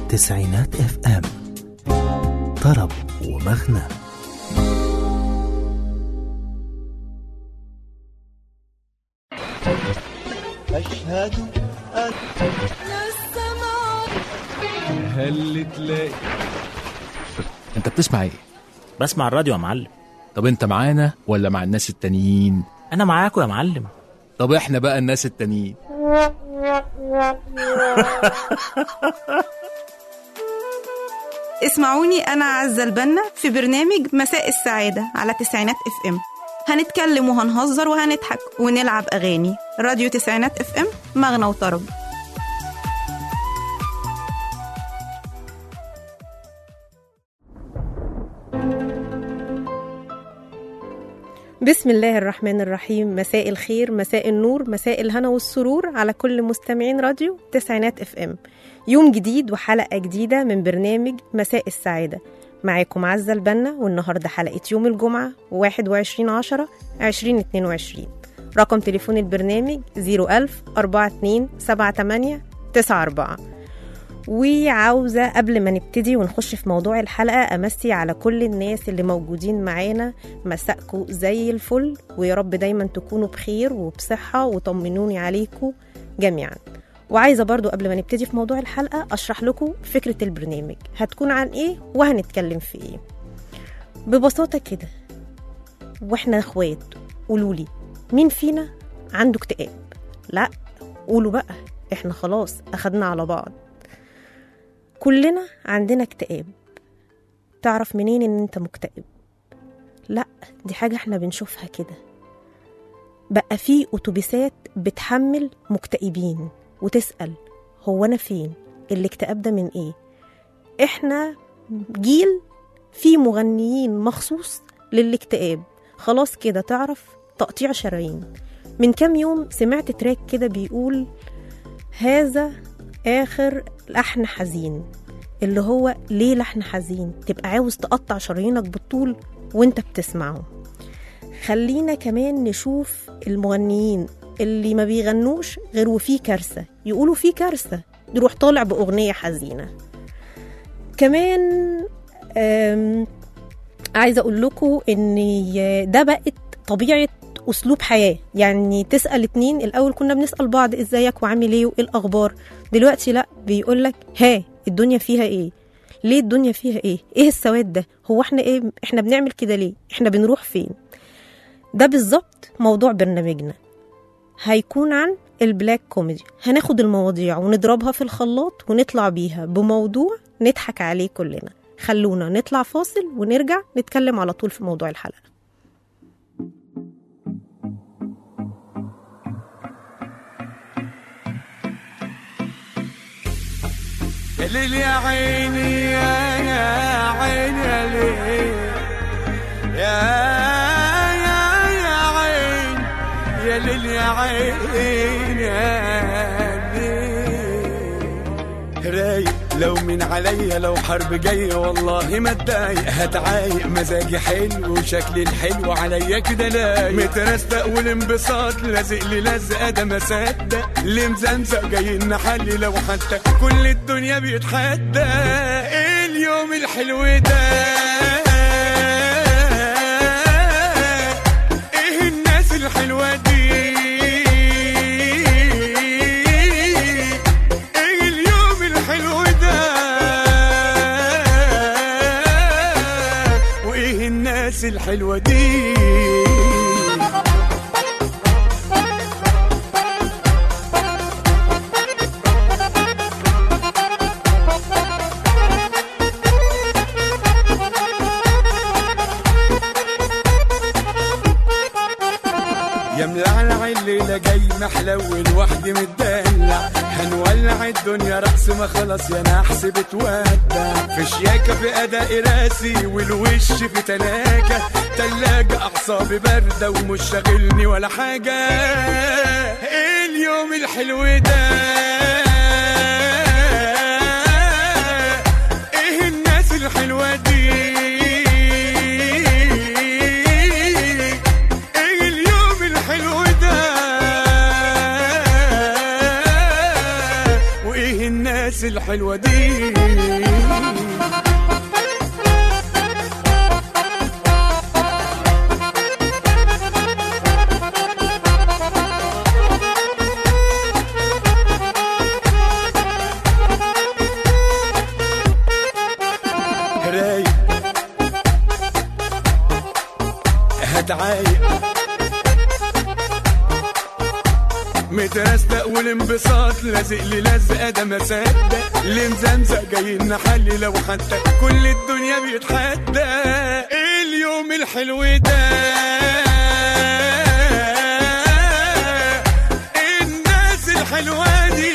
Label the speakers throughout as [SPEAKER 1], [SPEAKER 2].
[SPEAKER 1] تسعينات اف ام طرب ومغنى
[SPEAKER 2] أشهد أن
[SPEAKER 3] هل تلاقي
[SPEAKER 4] انت بتسمع ايه
[SPEAKER 5] بسمع الراديو يا معلم
[SPEAKER 4] طب انت معانا ولا مع الناس التانيين
[SPEAKER 5] انا معاكم يا معلم
[SPEAKER 4] طب احنا بقى الناس التانيين
[SPEAKER 6] اسمعوني أنا عزة البنا في برنامج مساء السعادة على تسعينات اف ام هنتكلم وهنهزر وهنضحك ونلعب أغاني راديو تسعينات اف ام مغنى وطرب
[SPEAKER 7] بسم الله الرحمن الرحيم مساء الخير مساء النور مساء الهنا والسرور على كل مستمعين راديو تسعينات اف ام يوم جديد وحلقة جديدة من برنامج مساء السعادة معاكم عزة البنا والنهاردة حلقة يوم الجمعة 21 10 2022 رقم تليفون البرنامج 01000 42 78 94 وعاوزة قبل ما نبتدي ونخش في موضوع الحلقة أمسي على كل الناس اللي موجودين معانا مساءكم زي الفل ويا رب دايما تكونوا بخير وبصحة وطمنوني عليكم جميعا وعايزة برضو قبل ما نبتدي في موضوع الحلقة أشرح لكم فكرة البرنامج هتكون عن إيه وهنتكلم في إيه ببساطة كده وإحنا إخوات قولولي مين فينا عنده اكتئاب لا قولوا بقى إحنا خلاص أخدنا على بعض كلنا عندنا اكتئاب تعرف منين ان انت مكتئب لا دي حاجة احنا بنشوفها كده بقى في اتوبيسات بتحمل مكتئبين وتسأل هو انا فين الاكتئاب ده من ايه احنا جيل في مغنيين مخصوص للاكتئاب خلاص كده تعرف تقطيع شرايين من كام يوم سمعت تراك كده بيقول هذا آخر لحن حزين اللي هو ليه لحن حزين تبقى عاوز تقطع شرايينك بالطول وانت بتسمعه خلينا كمان نشوف المغنيين اللي ما بيغنوش غير وفي كارثة يقولوا في كارثة يروح طالع بأغنية حزينة كمان آم، عايزة أقول لكم إن ده بقت طبيعة أسلوب حياة يعني تسأل اتنين الأول كنا بنسأل بعض إزيك وعامل إيه وإيه الأخبار دلوقتي لأ بيقولك ها الدنيا فيها إيه ليه الدنيا فيها إيه إيه السواد ده هو إحنا إيه إحنا بنعمل كده ليه إحنا بنروح فين ده بالظبط موضوع برنامجنا هيكون عن البلاك كوميدي هناخد المواضيع ونضربها في الخلاط ونطلع بيها بموضوع نضحك عليه كلنا خلونا نطلع فاصل ونرجع نتكلم على طول في موضوع الحلقة
[SPEAKER 3] يا ليل يا عيني يا يا عيني يا ليل يا يا يا عين يا ليل يا عين يا ليل رايق لو من عليا لو حرب جاية والله ما اتضايق هتعايق مزاجي حلو وشكلي الحلو عليا كده لايق مترستق والانبساط لازق لي لزقة ده ما صدق اللي مزمزق جاي نحلي لو حتى كل الدنيا بيتحدى ايه اليوم الحلو ده ايه الناس الحلوة دي ايه اليوم الحلو ده وايه الناس الحلوة دي يا ملعلع الليلة جاي محلول وحدي متدلع هنولع الدنيا رقص ما خلاص يا نحس بتودع في شياكة في أداء راسي والوش في تلاجة تلاجة أعصابي باردة ومش شاغلني ولا حاجة إيه اليوم الحلو ده إيه الناس الحلوة دي ايه اليوم الحلو ده وايه ايه الناس الحلوة دي رايق هتعايق مترستق والانبساط لازق لي لزقه ده ما صدق اللي مزمزق جاي نحلي لو حتى كل الدنيا بيتحدى ايه اليوم الحلو ده إيه الناس الحلوه دي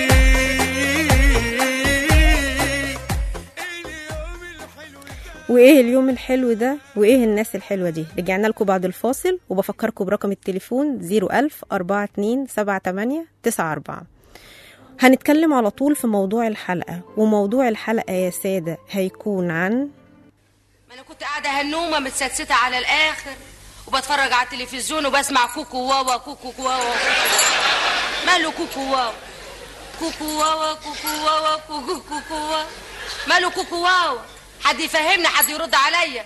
[SPEAKER 3] اليوم الحلو ده
[SPEAKER 7] وايه اليوم الحلو ده وايه الناس الحلوه دي رجعنا لكم بعد الفاصل وبفكركم برقم التليفون 01000 42 78 94 هنتكلم على طول في موضوع الحلقه وموضوع الحلقه يا ساده هيكون عن
[SPEAKER 8] ما انا كنت قاعده هنومه متستته على الاخر وبتفرج على التلفزيون وبسمع كوكو واوا كوكو واوا ماله كوكو واوا كوكو واوا كوكو واوا كوكو كوكو واوا ماله كوكو واوا حد يفهمني حد يرد عليا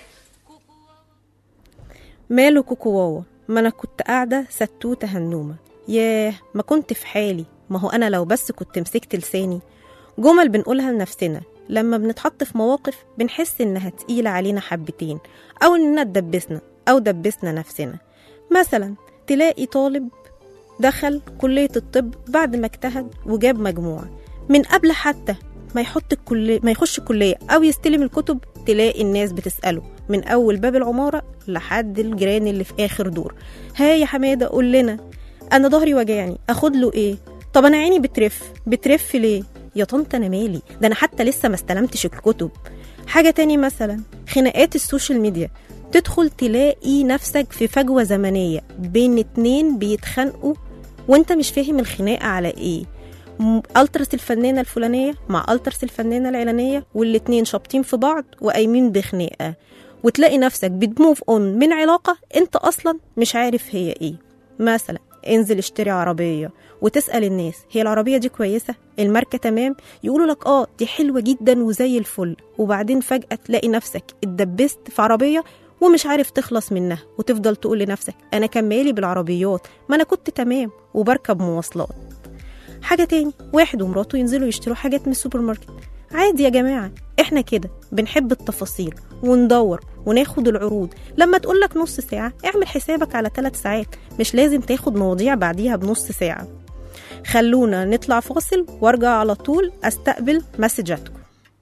[SPEAKER 7] ماله كوكواوا ما انا كنت قاعده ستوته هنومه ياه ما كنت في حالي ما هو انا لو بس كنت مسكت لساني جمل بنقولها لنفسنا لما بنتحط في مواقف بنحس انها تقيله علينا حبتين او اننا اتدبسنا او دبسنا نفسنا مثلا تلاقي طالب دخل كلية الطب بعد ما اجتهد وجاب مجموع من قبل حتى ما يحط الكلية ما يخش الكلية أو يستلم الكتب تلاقي الناس بتسأله من أول باب العمارة لحد الجيران اللي في آخر دور ها يا حمادة قول لنا أنا ظهري وجعني أخد له إيه طب أنا عيني بترف بترف ليه يا طنط أنا مالي ده أنا حتى لسه ما استلمتش الكتب حاجة تاني مثلا خناقات السوشيال ميديا تدخل تلاقي نفسك في فجوة زمنية بين اتنين بيتخانقوا وانت مش فاهم الخناقة على ايه م- الترس الفنانة الفلانية مع الترس الفنانة العلانية والاتنين شابطين في بعض وقايمين بخناقة وتلاقي نفسك بتموف اون من علاقة انت اصلا مش عارف هي ايه مثلا انزل اشتري عربية وتسأل الناس هي العربية دي كويسة الماركة تمام يقولوا لك اه دي حلوة جدا وزي الفل وبعدين فجأة تلاقي نفسك اتدبست في عربية ومش عارف تخلص منها وتفضل تقول لنفسك انا كان مالي بالعربيات ما انا كنت تمام وبركب مواصلات حاجة تاني واحد ومراته ينزلوا يشتروا حاجات من السوبر ماركت عادي يا جماعة احنا كده بنحب التفاصيل وندور وناخد العروض لما تقولك نص ساعة اعمل حسابك على ثلاث ساعات مش لازم تاخد مواضيع بعديها بنص ساعة خلونا نطلع فاصل وارجع على طول استقبل مسجاتكم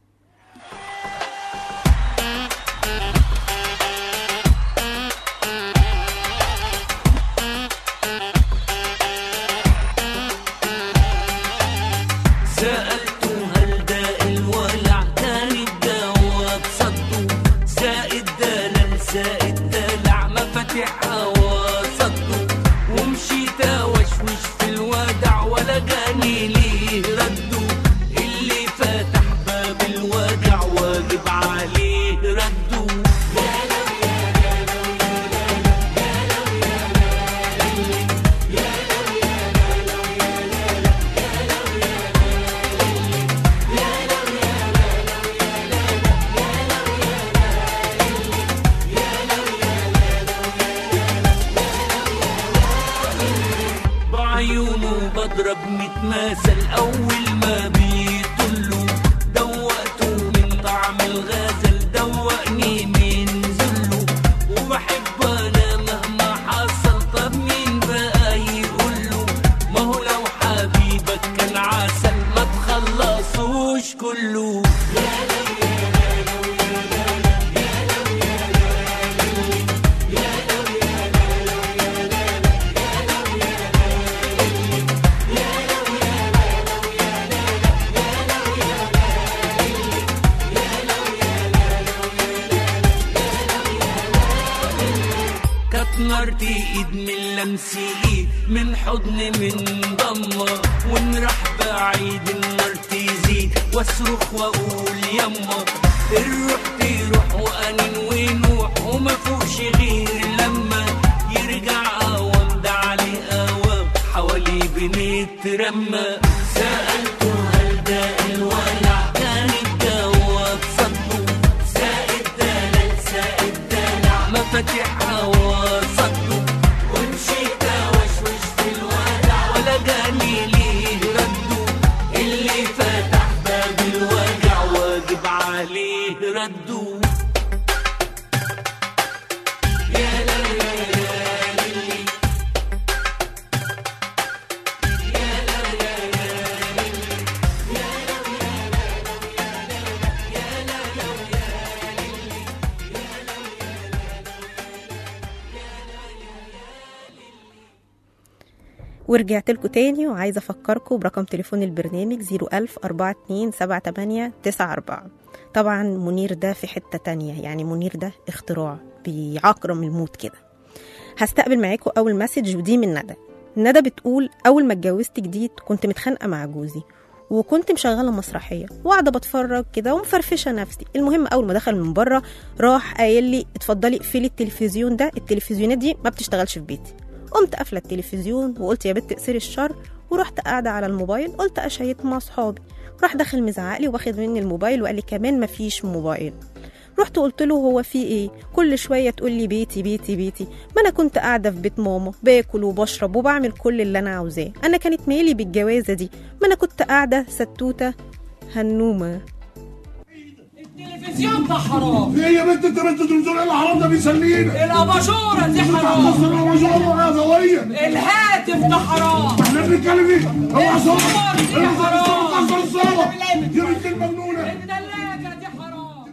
[SPEAKER 9] سألت هل داء الولع كان الدواء تصدوا زائد دلال زائد دلع مفاتيحها وصدوا ومشيت وشوش في الودع ولا جاني ليه ردوا اللي فتح باب الودع واجب عليه ردوا بعيونه بضرب متماثل اول ما بيطلوا دوقته من طعم الغزل دوقني من ذله وبحب انا مهما حصل طب مين بقى يقوله ما هو لو حبيبك كان عسل ما تخلصوش كله كانت نارتي ايد من لمسي ايد من حضن من ضمة ونروح بعيد النار تزيد واصرخ واقول يما الروح تروح وانين ونوح وما فوقش غير لما يرجع اوام ده عليه اوام حوالي بنترمى سألته هل ده ما تدوب يا لا يا يا للي يا لا يا يا للي يا لا يا لا يا لا يا للي يا لا
[SPEAKER 7] ورجعت لكم تاني وعايزة أفكركم برقم تليفون البرنامج 01000 4278 طبعا منير ده في حتة تانية يعني منير ده اختراع بيعقرم الموت كده هستقبل معاكم أول مسج ودي من ندى ندى بتقول أول ما اتجوزت جديد كنت متخانقة مع جوزي وكنت مشغلة مسرحية وقاعدة بتفرج كده ومفرفشة نفسي المهم أول ما دخل من بره راح قايل لي اتفضلي اقفلي التلفزيون ده التلفزيونات دي ما بتشتغلش في بيتي قمت قافله التلفزيون وقلت يا بنت اقصري الشر ورحت قاعده على الموبايل قلت اشيط مع صحابي راح دخل مزعق لي واخد مني الموبايل وقال لي كمان مفيش موبايل رحت قلت له هو في ايه كل شويه تقول لي بيتي بيتي بيتي ما انا كنت قاعده في بيت ماما باكل وبشرب وبعمل كل اللي انا عاوزاه انا كانت مالي بالجوازه دي ما انا كنت قاعده ستوته هنومه
[SPEAKER 10] التلفزيون ده حرام
[SPEAKER 11] ايه يا بنت انت بنت تنزل الحرام ده بيسلينا
[SPEAKER 10] الاباجوره دي
[SPEAKER 11] مصر
[SPEAKER 10] حرام
[SPEAKER 11] الوجوه وعزوية
[SPEAKER 10] الهاتف ده حرام
[SPEAKER 11] احنا بنتكلم ايه هو
[SPEAKER 10] الصور
[SPEAKER 11] صوت
[SPEAKER 10] دي حرام
[SPEAKER 11] الصور الصور يا بنت المجنونة
[SPEAKER 10] الثلاجه دي حرام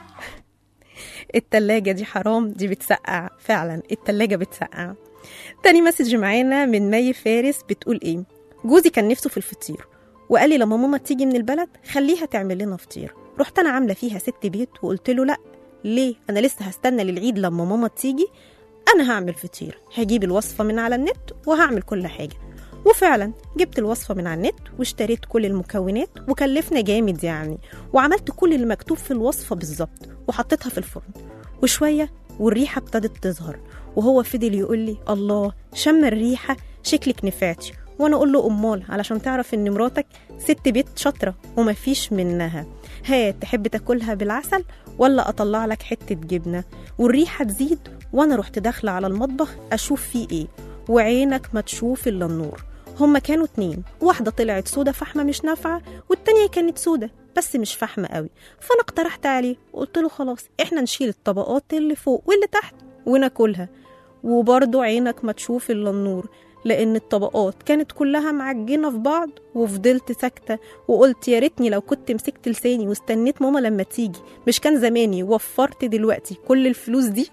[SPEAKER 7] التلاجة دي حرام دي بتسقع فعلا التلاجة بتسقع تاني مسج معانا من مي فارس بتقول ايه جوزي كان نفسه في الفطير وقال لي لما ماما تيجي من البلد خليها تعمل لنا فطير رحت انا عامله فيها ست بيت وقلت له لا ليه انا لسه هستنى للعيد لما ماما تيجي انا هعمل فطير هجيب الوصفه من على النت وهعمل كل حاجه وفعلا جبت الوصفة من على النت واشتريت كل المكونات وكلفنا جامد يعني وعملت كل اللي مكتوب في الوصفة بالظبط وحطيتها في الفرن وشوية والريحة ابتدت تظهر وهو فضل يقول لي الله شم الريحة شكلك نفعتي وانا اقول له امال علشان تعرف ان مراتك ست بيت شاطرة ومفيش منها ها تحب تاكلها بالعسل ولا اطلع لك حتة جبنة والريحة تزيد وانا رحت داخلة على المطبخ اشوف فيه ايه وعينك ما تشوف الا النور هما كانوا اتنين واحدة طلعت سودة فحمة مش نافعة والتانية كانت سودة بس مش فحمة قوي فأنا اقترحت عليه وقلت له خلاص احنا نشيل الطبقات اللي فوق واللي تحت وناكلها وبرضه عينك ما تشوف إلا النور لأن الطبقات كانت كلها معجنة في بعض وفضلت ساكتة وقلت يا ريتني لو كنت مسكت لساني واستنيت ماما لما تيجي مش كان زماني وفرت دلوقتي كل الفلوس دي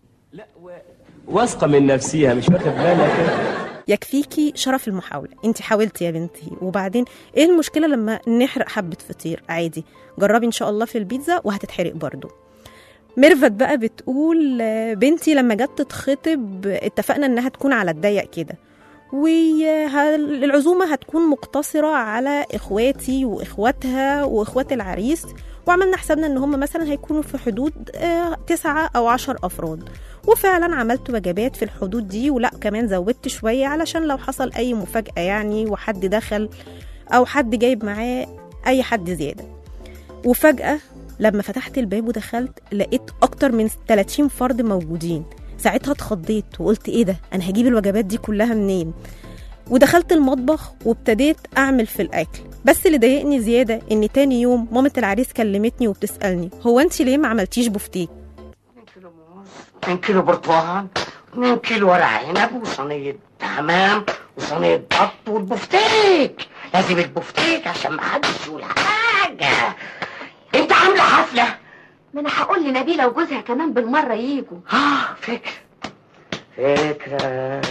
[SPEAKER 12] واثقة من نفسيها مش واخد بالك
[SPEAKER 7] يكفيكي شرف المحاولة انت حاولتي يا بنتي وبعدين ايه المشكلة لما نحرق حبة فطير عادي جربي ان شاء الله في البيتزا وهتتحرق برضو ميرفت بقى بتقول آه، بنتي لما جت تتخطب اتفقنا انها تكون على الضيق كده والعزومة هتكون مقتصرة على إخواتي وإخواتها وإخوات العريس وعملنا حسابنا إن هم مثلا هيكونوا في حدود آه، تسعة أو عشر أفراد وفعلا عملت وجبات في الحدود دي ولا كمان زودت شوية علشان لو حصل أي مفاجأة يعني وحد دخل أو حد جايب معاه أي حد زيادة وفجأة لما فتحت الباب ودخلت لقيت أكتر من 30 فرد موجودين ساعتها اتخضيت وقلت ايه ده انا هجيب الوجبات دي كلها منين ودخلت المطبخ وابتديت اعمل في الاكل بس اللي ضايقني زياده ان تاني يوم مامة العريس كلمتني وبتسالني هو انت ليه ما عملتيش بفتيك
[SPEAKER 13] 2 كيلو برتقال 2 كيلو ورق عنب وصينية حمام وصينية بط والبفتيك لازم البفتيك عشان ما حدش يقول حاجة انت عاملة حفلة
[SPEAKER 14] ما انا هقول لنبيله وجوزها كمان بالمره ييجوا
[SPEAKER 13] اه فكرة فكرة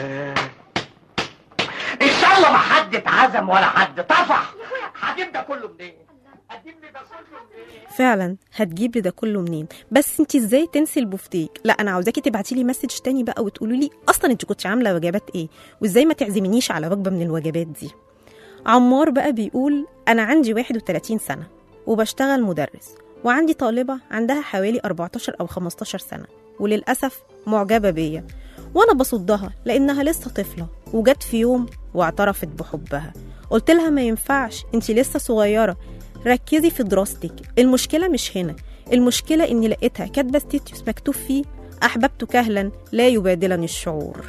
[SPEAKER 13] ان شاء الله ما حد اتعزم ولا حد طفح هجيب ده كله منين هجيب لي ده كله منين
[SPEAKER 7] فعلا هتجيب لي ده كله منين بس انت ازاي تنسي البفتيك لا انا عاوزاكي تبعتي لي مسج تاني بقى وتقولي لي اصلا انت كنت عامله وجبات ايه وازاي ما تعزمنيش على وجبه من الوجبات دي عمار بقى بيقول انا عندي 31 سنه وبشتغل مدرس وعندي طالبة عندها حوالي 14 أو 15 سنة وللأسف معجبة بيا وأنا بصدها لأنها لسه طفلة وجت في يوم واعترفت بحبها قلت لها ما ينفعش انت لسه صغيرة ركزي في دراستك المشكلة مش هنا المشكلة إني لقيتها كاتبة ستيتوس مكتوب فيه أحببت كهلا لا يبادلني الشعور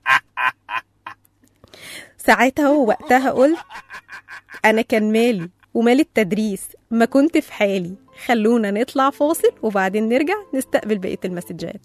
[SPEAKER 7] ساعتها ووقتها قلت أنا كان مالي ومال التدريس ما كنت في حالي خلونا نطلع فاصل وبعدين نرجع نستقبل بقية المسجات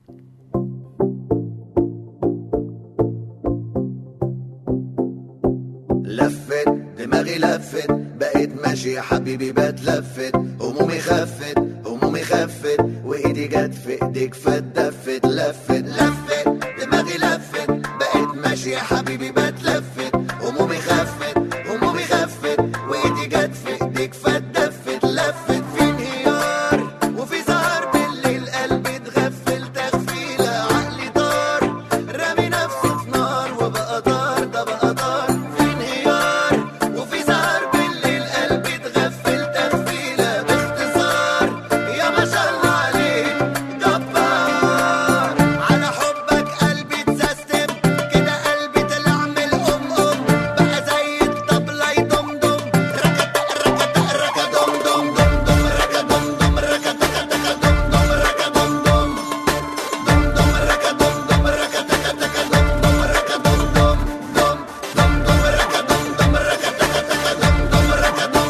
[SPEAKER 15] لفت دماغي لفت بقيت ماشي يا حبيبي بتلفت همومي خفت همومي خفت وايدي جت في ايديك فاتدفت لفت لفت دماغي لفت بقيت ماشي يا حبيبي بتلفت همومي خفت همومي خفت وايدي جت في ايديك فاتدفت لفت في انهيار وفي سهر بالليل قلبي اتغفل تغفيله عقلي طار رامي نفسه في نار وبقى طار ده بقى طار في انهيار وفي سهر بالليل قلبي اتغفل تغفيله باختصار يا ما شاء الله عليك جبار على حبك قلبي اتسيستم كده قلبي طلع من الام ام بقى زي الطبله يدمدم ركت ركت ركت دم دم دم دم ركت دم دم ركت تك تك دم دم ركت دم دم دم دم ركت دم دم ركت تك تك دم دم ركت دم دم دم دم دم ركت دم دم ركت تك تك دم دم ركت دم دم دم دم ركت دم دم ركت تك تك دم دم ركت دم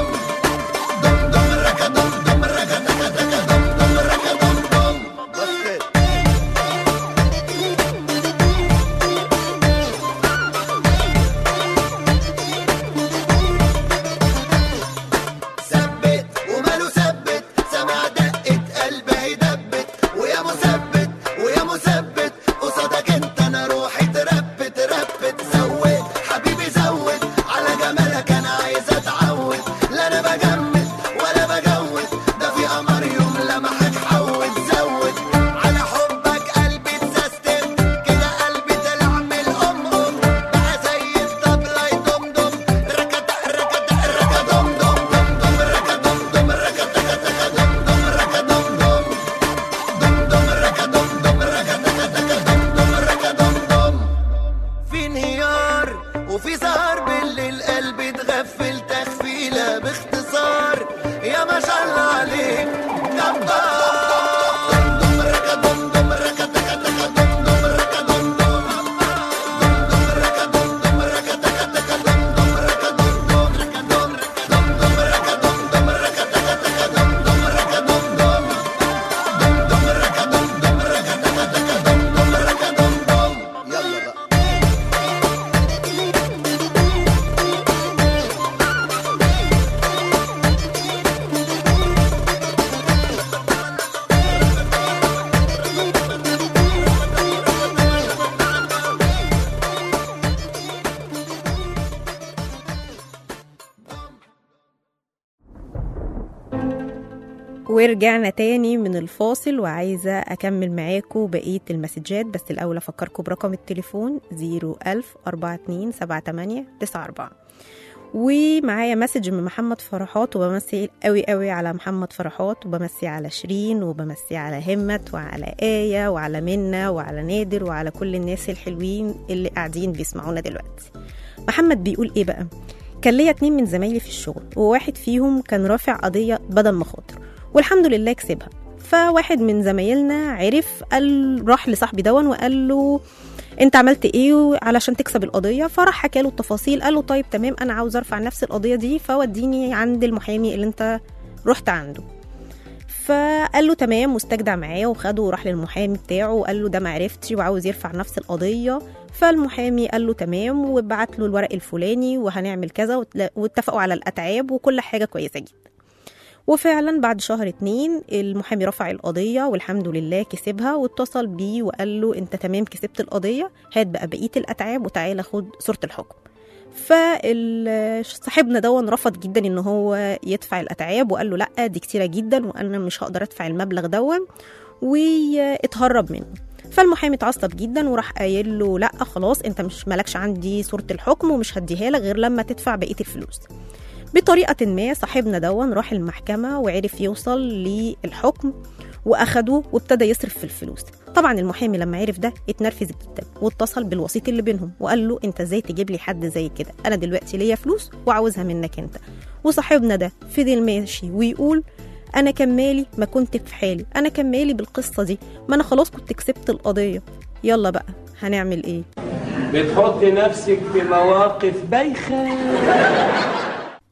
[SPEAKER 15] دم بصت ثبت وماله ثبت سمع دقة قلبي هيدبت ويا مثبت ويا مثبت قصادك انت انا روحي تربت ربت زود حبيبي زود على جمالك انا عايز اتعود لا انا بجمد ولا بجود ده في قمر يوم لمحك حود زود على حبك قلبي اتسيستم كده قلبي طلع من الام ام بقى زي الطبله يدمدم ركت ركت ركت دم دم دم دم ركت دم دم ركت تك تك دم دم ركت دم دم دم دم ركت دم دم ركت تك تك دم دم ركت دم دم في انهيار وفي سهر بالليل قلبي اتغفل تغفيله باختصار يا ما شاء الله عليك جبار دم ركت دم دم ركت تك تك دم دم ركت دم دم دم دم ركت دم دم ركت تك تك دم دم ركت دم دم ركت دم دم دم ركت دم دم ركت تك تك دم دم ركت دم دم دم دم ركت دم دم ركت تك تك دم دم ركت دم دم يلا بقى
[SPEAKER 7] ورجعنا تاني من الفاصل وعايزة أكمل معاكم بقية المسجات بس الأول أفكركم برقم التليفون 01000 42 78 94 ومعايا مسج من محمد فرحات وبمسي قوي قوي على محمد فرحات وبمسي على شيرين وبمسي على همت وعلى آية وعلى منى وعلى نادر وعلى كل الناس الحلوين اللي قاعدين بيسمعونا دلوقتي محمد بيقول ايه بقى كان ليا اتنين من زمايلي في الشغل وواحد فيهم كان رافع قضية بدل مخاطر والحمد لله كسبها فواحد من زمايلنا عرف قال راح لصاحبي دون وقال له انت عملت ايه علشان تكسب القضيه فراح حكى له التفاصيل قال له طيب تمام انا عاوز ارفع نفس القضيه دي فوديني عند المحامي اللي انت رحت عنده فقال له تمام واستجدع معاه وخده وراح للمحامي بتاعه وقال له ده معرفتش وعاوز يرفع نفس القضيه فالمحامي قال له تمام وبعت له الورق الفلاني وهنعمل كذا واتل- واتفقوا على الاتعاب وكل حاجه كويسه جدا وفعلا بعد شهر اتنين المحامي رفع القضية والحمد لله كسبها واتصل بيه وقال له انت تمام كسبت القضية هات بقى بقية الأتعاب وتعالى خد صورة الحكم فصاحبنا دون رفض جدا ان هو يدفع الاتعاب وقال له لا دي كتيره جدا وانا مش هقدر ادفع المبلغ دون واتهرب منه فالمحامي اتعصب جدا وراح قايل له لا خلاص انت مش مالكش عندي صوره الحكم ومش هديها لك غير لما تدفع بقيه الفلوس بطريقة ما صاحبنا دون راح المحكمة وعرف يوصل للحكم وأخدوه وابتدى يصرف في الفلوس طبعا المحامي لما عرف ده اتنرفز جدا واتصل بالوسيط اللي بينهم وقال له انت ازاي تجيب لي حد زي كده انا دلوقتي ليا فلوس وعاوزها منك انت وصاحبنا ده فضل ماشي ويقول انا كان مالي ما كنت في حالي انا كان مالي بالقصه دي ما انا خلاص كنت كسبت القضيه يلا بقى هنعمل ايه
[SPEAKER 9] بتحط نفسك في مواقف بايخة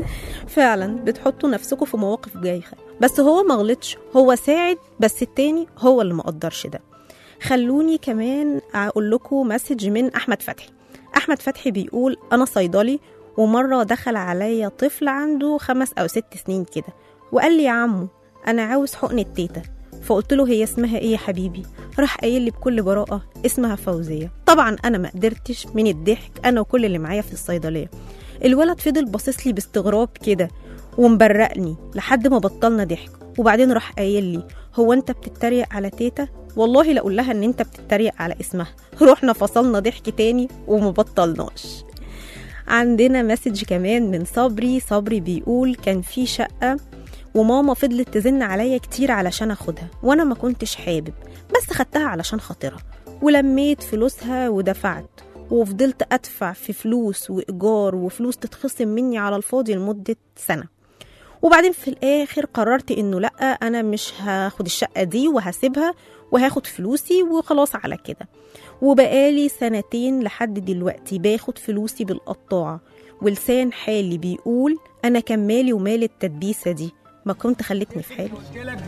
[SPEAKER 7] فعلا بتحطوا نفسكم في مواقف جايخة بس هو ما غلطش هو ساعد بس التاني هو اللي ما قدرش ده خلوني كمان اقول لكم مسج من احمد فتحي احمد فتحي بيقول انا صيدلي ومره دخل عليا طفل عنده خمس او ست سنين كده وقال لي يا عمو انا عاوز حقنه تيتا فقلت له هي اسمها ايه يا حبيبي راح قايل لي بكل براءه اسمها فوزيه طبعا انا ما قدرتش من الضحك انا وكل اللي معايا في الصيدليه الولد فضل باصص لي باستغراب كده ومبرقني لحد ما بطلنا ضحك وبعدين راح قايل لي هو انت بتتريق على تيتا والله لا اقول لها ان انت بتتريق على اسمها رحنا فصلنا ضحك تاني وما بطلناش عندنا مسج كمان من صبري صبري بيقول كان في شقة وماما فضلت تزن عليا كتير علشان اخدها وانا ما كنتش حابب بس خدتها علشان خاطرها ولميت فلوسها ودفعت وفضلت ادفع في فلوس وايجار وفلوس تتخصم مني على الفاضي لمدة سنة وبعدين في الاخر قررت انه لا انا مش هاخد الشقة دي وهسيبها وهاخد فلوسي وخلاص على كده وبقالي سنتين لحد دلوقتي باخد فلوسي بالقطاعة ولسان حالي بيقول أنا كان مالي ومال التدبيسة دي ما كنت خلتني في حالي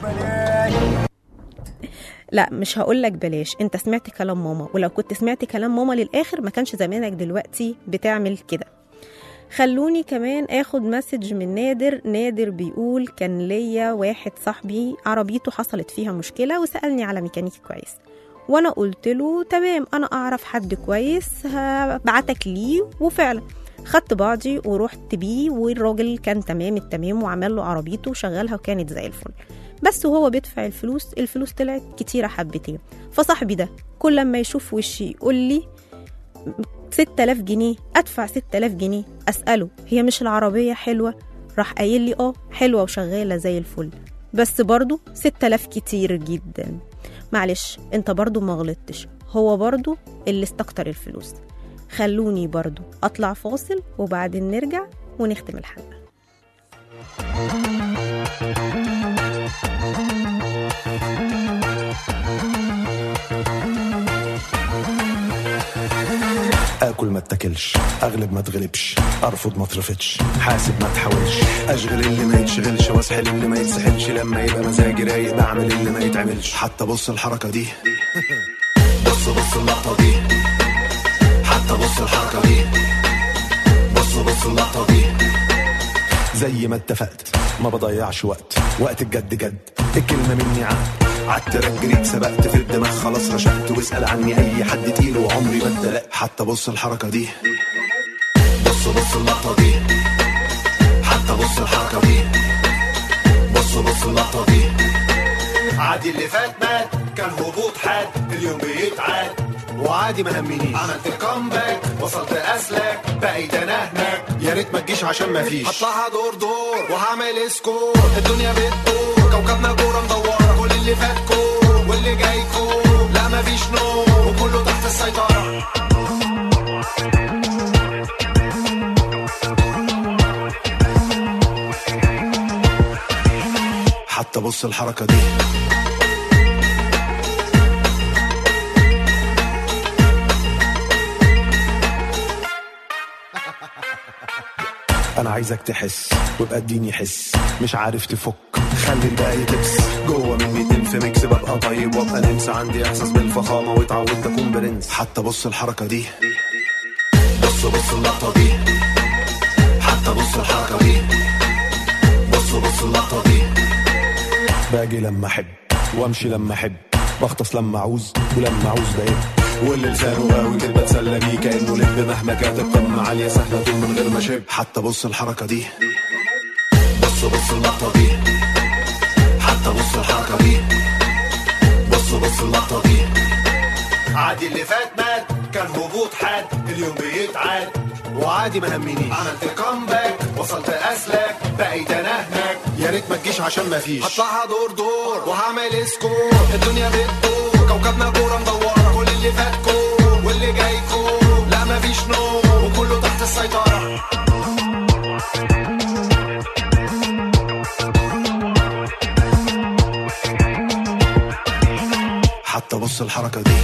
[SPEAKER 7] لا مش هقولك بلاش انت سمعت كلام ماما ولو كنت سمعت كلام ماما للآخر ما كانش زمانك دلوقتي بتعمل كده خلوني كمان اخد مسج من نادر نادر بيقول كان ليا واحد صاحبي عربيته حصلت فيها مشكلة وسألني على ميكانيكي كويس وانا قلت له تمام انا اعرف حد كويس هبعتك ليه وفعلا خدت بعضي ورحت بيه والراجل كان تمام التمام وعمل له عربيته وشغلها وكانت زي الفل بس وهو بيدفع الفلوس الفلوس طلعت كتيرة حبتين فصاحبي ده كل لما يشوف وشي يقول لي 6000 جنيه ادفع 6000 جنيه اساله هي مش العربيه حلوه راح قايل لي اه حلوه وشغاله زي الفل بس برضو 6000 كتير جدا معلش انت برضو ما غلطتش هو برضو اللي استكتر الفلوس خلوني برضو اطلع فاصل وبعدين نرجع ونختم الحلقه
[SPEAKER 16] اكل ما اتاكلش اغلب ما اتغلبش ارفض ما اترفضش حاسب ما تحاولش اشغل اللي ما يتشغلش واسحل اللي ما يتسحلش لما يبقى مزاجي رايق بعمل اللي ما يتعملش حتى بص الحركه دي بص بص اللقطه دي حتى بص الحركه دي بص بص اللقطه دي زي ما اتفقت ما بضيعش وقت وقت الجد جد الكلمه مني عهد قعدت رجليك سبقت في الدماغ خلاص رشقت واسال عني اي حد تقيل وعمري ما اتدلقت حتى بص الحركه دي بص بص اللقطه دي حتى بص الحركه دي بص بص اللقطه دي عادي اللي فات مات كان هبوط حاد اليوم بيتعاد وعادي ما همنيش عملت الكومباك وصلت اسلك بقيت انا هناك يا ريت ما تجيش عشان ما فيش هطلعها دور دور وهعمل سكور الدنيا بتدور كوكبنا كوره مدوره كل اللي فات كور واللي جاي كور لا ما فيش نور وكله تحت السيطره حتى بص الحركه دي انا عايزك تحس وابقى اديني حس مش عارف تفك خلي الباقي تبس جوه مني تنف ميكس ببقى طيب وابقى نمس عندي احساس بالفخامه واتعودت اكون برنس حتى بص الحركه دي بص بص اللقطه دي حتى بص الحركه دي بص بص اللقطه دي باجي لما احب وامشي لما احب بغطس لما اعوز ولما اعوز بقيت واللي لسانه قوي كده بتسلى بيه كانه لب مهما كاتب قمه عاليه سهله طول من غير ما شب حتى بص الحركه دي بص بص اللقطه دي حتى بص الحركه دي بص بص اللقطه دي عادي اللي فات مات كان هبوط حاد اليوم بيتعاد وعادي ما همنيش عملت الكومباك وصلت اسلك بقيت انا هناك يا ريت ما تجيش عشان ما فيش هطلعها دور دور وهعمل سكور الدنيا بتدور كوكبنا كوره مدوره كل اللي فات كور واللي جاي كور لا ما فيش نور وكله تحت السيطره حتى بص الحركه دي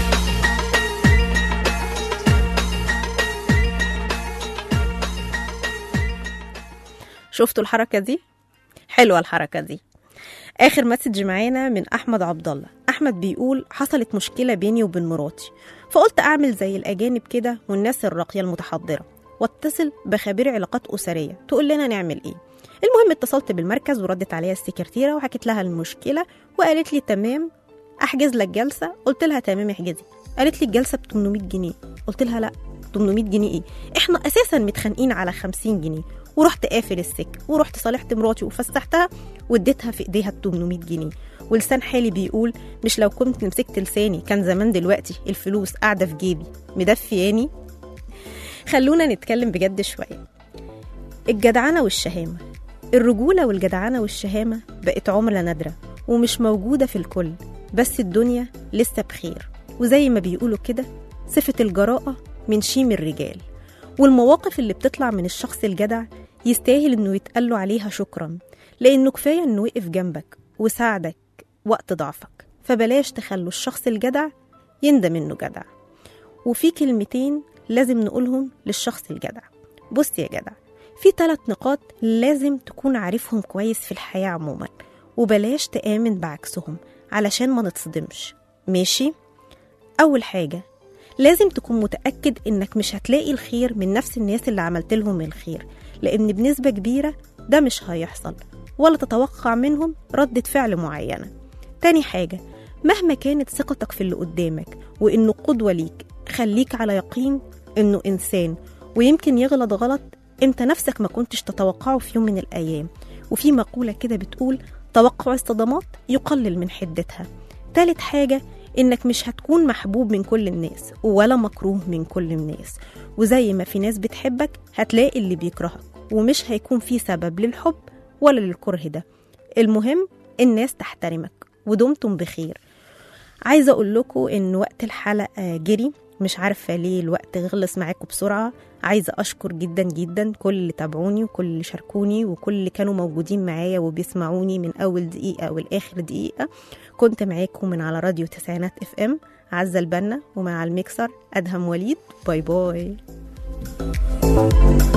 [SPEAKER 7] شفتوا الحركة دي؟ حلوة الحركة دي آخر مسج معانا من أحمد عبد الله أحمد بيقول حصلت مشكلة بيني وبين مراتي فقلت أعمل زي الأجانب كده والناس الراقية المتحضرة واتصل بخبير علاقات أسرية تقول لنا نعمل إيه المهم اتصلت بالمركز وردت عليا السكرتيرة وحكيت لها المشكلة وقالت لي تمام أحجز لك جلسة قلت لها تمام احجزي قالت لي الجلسة ب 800 جنيه قلت لها لا 800 جنيه ايه احنا اساسا متخانقين على 50 جنيه ورحت قافل السكه ورحت صالحت مراتي وفسحتها واديتها في ايديها ال 800 جنيه ولسان حالي بيقول مش لو كنت مسكت لساني كان زمان دلوقتي الفلوس قاعده في جيبي مدفياني خلونا نتكلم بجد شويه الجدعنه والشهامه الرجوله والجدعنه والشهامه بقت عمله نادره ومش موجوده في الكل بس الدنيا لسه بخير وزي ما بيقولوا كده صفه الجراءه من شيم الرجال والمواقف اللي بتطلع من الشخص الجدع يستاهل انه يتقال له عليها شكرا لانه كفايه انه وقف جنبك وساعدك وقت ضعفك فبلاش تخلوا الشخص الجدع يندم انه جدع وفي كلمتين لازم نقولهم للشخص الجدع بص يا جدع في ثلاث نقاط لازم تكون عارفهم كويس في الحياة عموما وبلاش تآمن بعكسهم علشان ما نتصدمش ماشي؟ أول حاجة لازم تكون متأكد إنك مش هتلاقي الخير من نفس الناس اللي عملت لهم الخير لأن بنسبة كبيرة ده مش هيحصل ولا تتوقع منهم ردة فعل معينة تاني حاجة مهما كانت ثقتك في اللي قدامك وإنه قدوة ليك خليك على يقين إنه إنسان ويمكن يغلط غلط انت نفسك ما كنتش تتوقعه في يوم من الأيام وفي مقولة كده بتقول توقع الصدمات يقلل من حدتها تالت حاجة إنك مش هتكون محبوب من كل الناس ولا مكروه من كل الناس وزي ما في ناس بتحبك هتلاقي اللي بيكرهك ومش هيكون في سبب للحب ولا للكره ده المهم الناس تحترمك ودمتم بخير عايزة أقول لكم إن وقت الحلقة جري مش عارفة ليه الوقت خلص معاكم بسرعة عايزة أشكر جدا جدا كل اللي تابعوني وكل اللي شاركوني وكل اللي كانوا موجودين معايا وبيسمعوني من أول دقيقة والآخر دقيقة كنت معاكم من على راديو تسعينات اف ام عزة البنا ومع الميكسر أدهم وليد باي باي